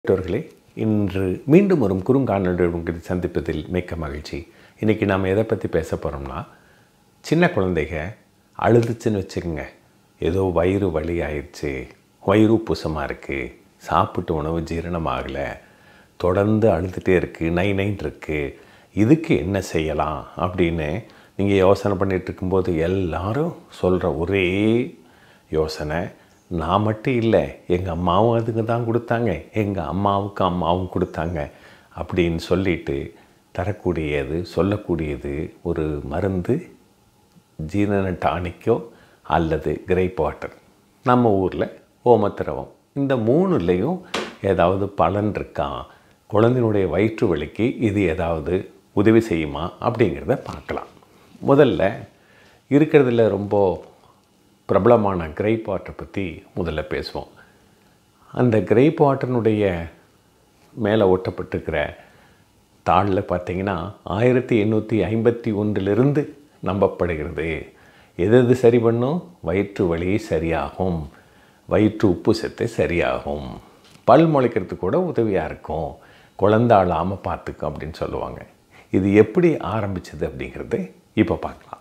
பெற்றோர்களே இன்று மீண்டும் ஒரு குறுங்காணொலியுடன் உங்களை சந்திப்பதில் மிக்க மகிழ்ச்சி இன்றைக்கி நாம் எதை பற்றி பேச போகிறோம்னா சின்ன குழந்தைங்க அழுதுச்சுன்னு வச்சுக்கோங்க ஏதோ வயிறு வலி ஆயிடுச்சு வயிறு உப்புசமாக இருக்குது சாப்பிட்ட உணவு ஜீரணமாகலை தொடர்ந்து அழுதுகிட்டே இருக்குது நை நைன் இருக்குது இதுக்கு என்ன செய்யலாம் அப்படின்னு நீங்கள் யோசனை பண்ணிட்டு இருக்கும்போது எல்லாரும் சொல்கிற ஒரே யோசனை நான் மட்டும் இல்லை எங்கள் அம்மாவும் அதுக்கு தான் கொடுத்தாங்க எங்கள் அம்மாவுக்கு அம்மாவும் கொடுத்தாங்க அப்படின்னு சொல்லிட்டு தரக்கூடியது சொல்லக்கூடியது ஒரு மருந்து ஜீரண டானிக்கோ அல்லது கிரேப் வாட்டர் நம்ம ஊரில் ஓமத்திரவம் இந்த மூணுலேயும் ஏதாவது பலன் இருக்கா குழந்தையினுடைய வயிற்று வலிக்கு இது ஏதாவது உதவி செய்யுமா அப்படிங்கிறத பார்க்கலாம் முதல்ல இருக்கிறதுல ரொம்ப பிரபலமான கிரேப் வாட்டர் பற்றி முதல்ல பேசுவோம் அந்த கிரேப் வாட்டர்னுடைய மேலே ஒட்டப்பட்டிருக்கிற தாளில் பார்த்தீங்கன்னா ஆயிரத்தி எண்ணூற்றி ஐம்பத்தி ஒன்றிலிருந்து நம்பப்படுகிறது எது எது சரி பண்ணும் வயிற்று வலி சரியாகும் வயிற்று உப்பு சத்து சரியாகும் பல் முளைக்கிறதுக்கு கூட உதவியாக இருக்கும் குழந்த அழாமல் பார்த்துக்கும் அப்படின்னு சொல்லுவாங்க இது எப்படி ஆரம்பிச்சது அப்படிங்கிறது இப்போ பார்க்கலாம்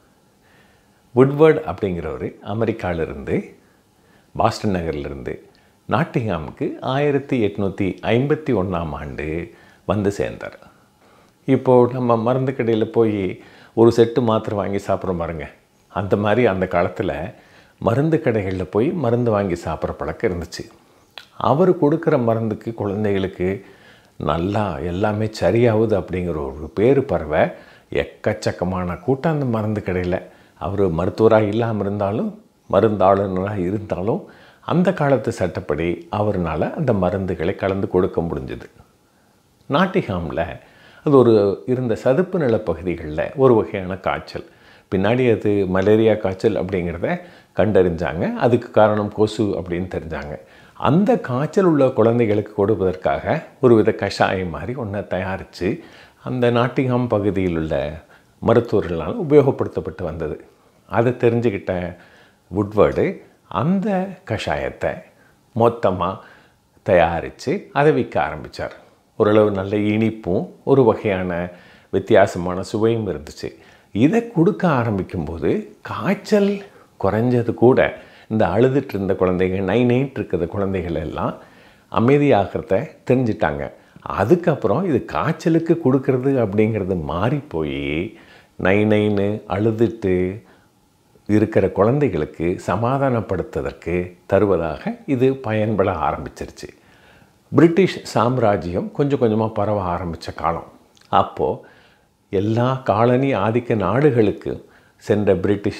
வுட்வர்ட் அப்படிங்கிறவர் அமெரிக்காவிலிருந்து பாஸ்டன் நகர்லேருந்து நாட்டிங்ஹாமுக்கு ஆயிரத்தி எட்நூற்றி ஐம்பத்தி ஒன்றாம் ஆண்டு வந்து சேர்ந்தார் இப்போது நம்ம மருந்து கடையில் போய் ஒரு செட்டு மாத்திரை வாங்கி சாப்பிட்றோம் பாருங்க அந்த மாதிரி அந்த காலத்தில் மருந்து கடைகளில் போய் மருந்து வாங்கி சாப்பிட்ற பழக்கம் இருந்துச்சு அவர் கொடுக்குற மருந்துக்கு குழந்தைகளுக்கு நல்லா எல்லாமே சரியாகுது அப்படிங்கிற ஒரு பேர் பறவை எக்கச்சக்கமான கூட்டம் அந்த மருந்து கடையில் அவர் மருத்துவராக இல்லாமல் இருந்தாலும் மருந்தாளுநராக இருந்தாலும் அந்த காலத்து சட்டப்படி அவர்னால் அந்த மருந்துகளை கலந்து கொடுக்க முடிஞ்சுது நாட்டிகாமில் அது ஒரு இருந்த சதுப்பு நில பகுதிகளில் ஒரு வகையான காய்ச்சல் பின்னாடி அது மலேரியா காய்ச்சல் அப்படிங்கிறத கண்டறிஞ்சாங்க அதுக்கு காரணம் கொசு அப்படின்னு தெரிஞ்சாங்க அந்த காய்ச்சல் உள்ள குழந்தைகளுக்கு கொடுப்பதற்காக ஒரு வித கஷாயம் மாதிரி ஒன்றை தயாரித்து அந்த நாட்டிகாம் பகுதியில் உள்ள மருத்துவர்களால் உபயோகப்படுத்தப்பட்டு வந்தது அதை தெரிஞ்சுக்கிட்ட வுட்வர்டு அந்த கஷாயத்தை மொத்தமாக தயாரித்து அதை விற்க ஆரம்பித்தார் ஓரளவு நல்ல இனிப்பும் ஒரு வகையான வித்தியாசமான சுவையும் இருந்துச்சு இதை கொடுக்க ஆரம்பிக்கும்போது காய்ச்சல் குறைஞ்சது கூட இந்த அழுதுட்டு இருந்த குழந்தைங்க நை நைட்டு இருக்கிற குழந்தைகள் எல்லாம் அமைதியாகிறத தெரிஞ்சிட்டாங்க அதுக்கப்புறம் இது காய்ச்சலுக்கு கொடுக்கறது அப்படிங்கிறது மாறி போய் நை நைன்னு அழுதுட்டு இருக்கிற குழந்தைகளுக்கு சமாதானப்படுத்துவதற்கு தருவதாக இது பயன்பட ஆரம்பிச்சிருச்சு பிரிட்டிஷ் சாம்ராஜ்யம் கொஞ்சம் கொஞ்சமாக பரவ ஆரம்பித்த காலம் அப்போது எல்லா காலனி ஆதிக்க நாடுகளுக்கு சென்ற பிரிட்டிஷ்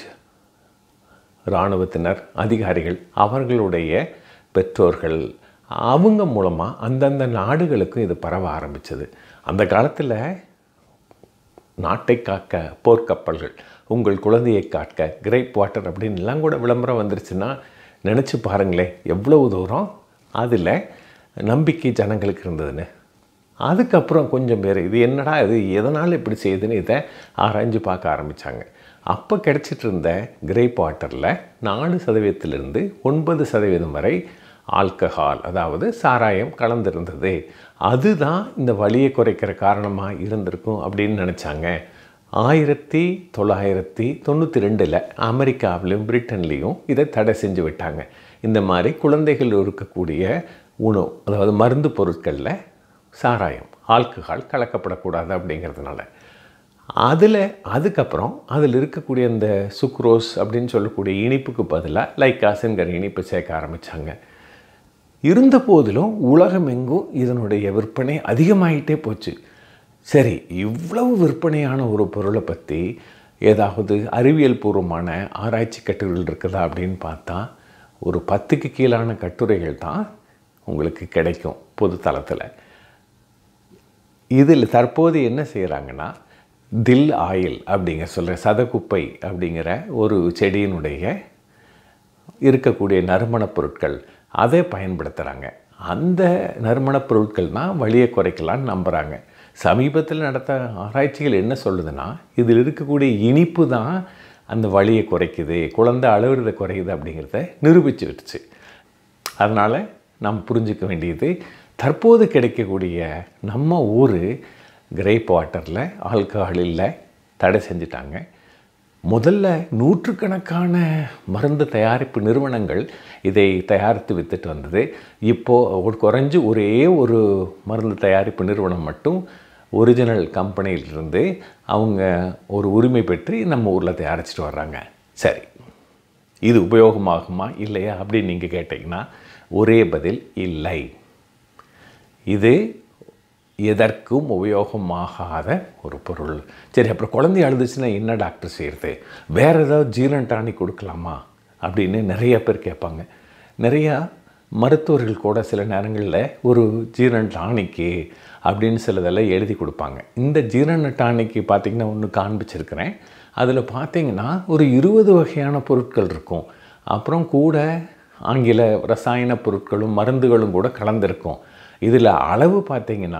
இராணுவத்தினர் அதிகாரிகள் அவர்களுடைய பெற்றோர்கள் அவங்க மூலமாக அந்தந்த நாடுகளுக்கும் இது பரவ ஆரம்பித்தது அந்த காலத்தில் நாட்டை காக்க போர்க்கப்பல்கள் உங்கள் குழந்தையை காக்க கிரேப் வாட்டர் அப்படின்லாம் கூட விளம்பரம் வந்துருச்சுன்னா நினச்சி பாருங்களேன் எவ்வளவு தூரம் அதில் நம்பிக்கை ஜனங்களுக்கு இருந்ததுன்னு அதுக்கப்புறம் கொஞ்சம் பேர் இது என்னடா இது எதனால் இப்படி செய்யுதுன்னு இதை ஆராய்ஞ்சு பார்க்க ஆரம்பித்தாங்க அப்போ கிடச்சிட்டு இருந்த கிரேப் வாட்டரில் நாலு சதவீதத்திலிருந்து ஒன்பது சதவீதம் வரை ஆல்கஹால் அதாவது சாராயம் கலந்திருந்தது அதுதான் இந்த வலியை குறைக்கிற காரணமாக இருந்திருக்கும் அப்படின்னு நினச்சாங்க ஆயிரத்தி தொள்ளாயிரத்தி தொண்ணூற்றி ரெண்டில் அமெரிக்காவிலையும் பிரிட்டன்லேயும் இதை தடை செஞ்சு விட்டாங்க இந்த மாதிரி குழந்தைகள் இருக்கக்கூடிய உணவு அதாவது மருந்து பொருட்களில் சாராயம் ஆல்கஹால் கலக்கப்படக்கூடாது அப்படிங்கிறதுனால அதில் அதுக்கப்புறம் அதில் இருக்கக்கூடிய இந்த சுக்ரோஸ் அப்படின்னு சொல்லக்கூடிய இனிப்புக்கு பதிலாக லைக்காசுங்கிற இனிப்பு சேர்க்க ஆரம்பித்தாங்க இருந்த போதிலும் உலகமெங்கும் இதனுடைய விற்பனை அதிகமாகிட்டே போச்சு சரி இவ்வளவு விற்பனையான ஒரு பொருளை பற்றி ஏதாவது அறிவியல் பூர்வமான ஆராய்ச்சி கட்டுரைகள் இருக்குதா அப்படின்னு பார்த்தா ஒரு பத்துக்கு கீழான கட்டுரைகள் தான் உங்களுக்கு கிடைக்கும் பொது தளத்தில் இதில் தற்போது என்ன செய்கிறாங்கன்னா தில் ஆயில் அப்படிங்க சொல்கிற சதகுப்பை அப்படிங்கிற ஒரு செடியினுடைய இருக்கக்கூடிய நறுமணப் பொருட்கள் அதை பயன்படுத்துகிறாங்க அந்த நறுமணப் பொருட்கள் தான் வலியை குறைக்கலான்னு நம்புகிறாங்க சமீபத்தில் நடத்த ஆராய்ச்சிகள் என்ன சொல்லுதுன்னா இதில் இருக்கக்கூடிய இனிப்பு தான் அந்த வலியை குறைக்குது குழந்தை அழுகிறத குறையுது அப்படிங்கிறத நிரூபிச்சு விட்டுச்சு அதனால் நாம் புரிஞ்சிக்க வேண்டியது தற்போது கிடைக்கக்கூடிய நம்ம ஊர் கிரேப் வாட்டரில் ஆல்கஹால் இல்லை தடை செஞ்சிட்டாங்க முதல்ல நூற்றுக்கணக்கான மருந்து தயாரிப்பு நிறுவனங்கள் இதை தயாரித்து வித்துட்டு வந்தது இப்போது ஒரு குறைஞ்சு ஒரே ஒரு மருந்து தயாரிப்பு நிறுவனம் மட்டும் ஒரிஜினல் கம்பெனியிலிருந்து அவங்க ஒரு உரிமை பெற்று நம்ம ஊரில் தயாரிச்சிட்டு வர்றாங்க சரி இது உபயோகமாகுமா இல்லையா அப்படின்னு நீங்கள் கேட்டிங்கன்னா ஒரே பதில் இல்லை இது எதற்கும் உபயோகமாகாத ஒரு பொருள் சரி அப்புறம் குழந்தை அழுதுச்சுன்னா என்ன டாக்டர் செய்கிறது வேறு ஏதாவது ஜீரன் டானிக் கொடுக்கலாமா அப்படின்னு நிறைய பேர் கேட்பாங்க நிறையா மருத்துவர்கள் கூட சில நேரங்களில் ஒரு ஜீரன் டானிக்கு அப்படின்னு சிலதெல்லாம் எழுதி கொடுப்பாங்க இந்த ஜீரண டானிக்கு பார்த்திங்கன்னா ஒன்று காண்பிச்சிருக்கிறேன் அதில் பார்த்தீங்கன்னா ஒரு இருபது வகையான பொருட்கள் இருக்கும் அப்புறம் கூட ஆங்கில ரசாயன பொருட்களும் மருந்துகளும் கூட கலந்துருக்கும் இதில் அளவு பார்த்திங்கன்னா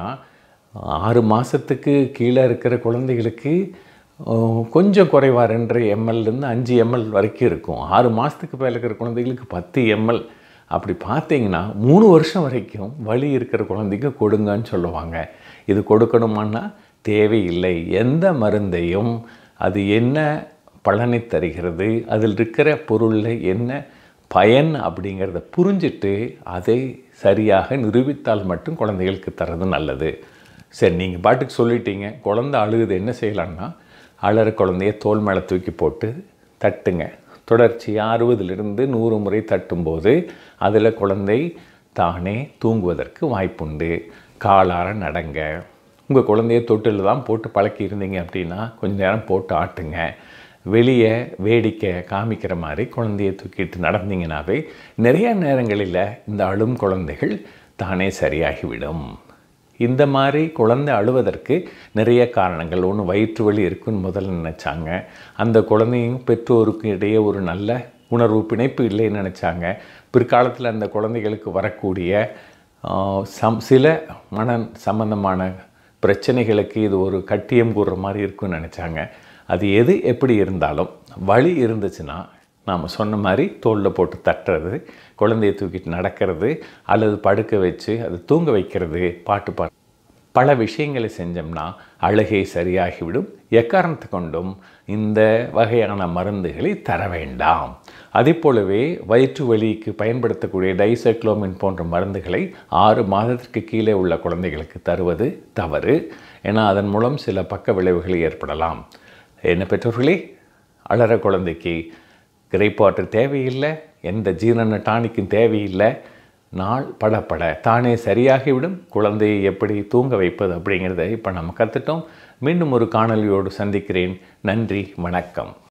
ஆறு மாதத்துக்கு கீழே இருக்கிற குழந்தைகளுக்கு அஹ், கொஞ்சம் குறைவா ரெண்டரை எம்எல்லேருந்து அஞ்சு எம்எல் வரைக்கும் இருக்கும் ஆறு மாதத்துக்கு மேலே இருக்கிற குழந்தைகளுக்கு பத்து எம்எல் அப்படி பார்த்தீங்கன்னா மூணு வருஷம் வரைக்கும் வலி இருக்கிற குழந்தைக்கு கொடுங்கன்னு சொல்லுவாங்க இது கொடுக்கணுமான்னா தேவையில்லை எந்த மருந்தையும் அது என்ன பலனை தருகிறது அதில் இருக்கிற பொருளில் என்ன பயன் அப்படிங்கிறத புரிஞ்சிட்டு அதை சரியாக நிரூபித்தால் மட்டும் குழந்தைகளுக்கு தர்றது நல்லது சரி நீங்கள் பாட்டுக்கு சொல்லிட்டீங்க குழந்தை அழுகுது என்ன செய்யலான்னா அழற குழந்தைய தோல் மேலே தூக்கி போட்டு தட்டுங்க தொடர்ச்சியாக அறுபதுலேருந்து நூறு முறை தட்டும்போது அதில் குழந்தை தானே தூங்குவதற்கு வாய்ப்புண்டு காலார நடங்க உங்கள் குழந்தைய தொட்டில் தான் போட்டு பழக்கி இருந்தீங்க அப்படின்னா கொஞ்ச நேரம் போட்டு ஆட்டுங்க வெளியே வேடிக்கை காமிக்கிற மாதிரி குழந்தைய தூக்கிட்டு நடந்தீங்கன்னாவே நிறைய நேரங்களில் இந்த அழும் குழந்தைகள் தானே சரியாகிவிடும் இந்த மாதிரி குழந்தை அழுவதற்கு நிறைய காரணங்கள் ஒன்று வயிற்று வலி இருக்குன்னு முதல்ல நினச்சாங்க அந்த குழந்தையும் பெற்றோருக்கும் இடையே ஒரு நல்ல உணர்வு பிணைப்பு இல்லைன்னு நினச்சாங்க பிற்காலத்தில் அந்த குழந்தைகளுக்கு வரக்கூடிய ஆஹ், சம் சில மன சம்பந்தமான பிரச்சனைகளுக்கு இது ஒரு கட்டியம் கூறுற மாதிரி இருக்குன்னு நினச்சாங்க அது எது எப்படி இருந்தாலும் வலி இருந்துச்சுன்னா நாம் சொன்ன மாதிரி தோளில் போட்டு தட்டுறது குழந்தைய தூக்கிட்டு நடக்கிறது அல்லது படுக்க வச்சு அது தூங்க வைக்கிறது பாட்டு பாடு பல விஷயங்களை செஞ்சோம்னா அழுகை சரியாகிவிடும் எக்காரணத்தை கொண்டும் இந்த வகையான மருந்துகளை தர வேண்டாம் அதே போலவே வயிற்று வலிக்கு பயன்படுத்தக்கூடிய டைசைக்ளோமின் போன்ற மருந்துகளை ஆறு மாதத்திற்கு கீழே உள்ள குழந்தைகளுக்கு தருவது தவறு ஏன்னா அதன் மூலம் சில பக்க விளைவுகள் ஏற்படலாம் என்ன பெற்றோர்களே அழற குழந்தைக்கு கிரேப் வாட்டர் தேவையில்லை எந்த ஜீரண டானிக்கும் தேவையில்லை நாள் படப்பட தானே சரியாகிவிடும் குழந்தையை எப்படி தூங்க வைப்பது அப்படிங்கிறத இப்போ நம்ம கற்றுட்டோம் மீண்டும் ஒரு காணொளியோடு சந்திக்கிறேன் நன்றி வணக்கம்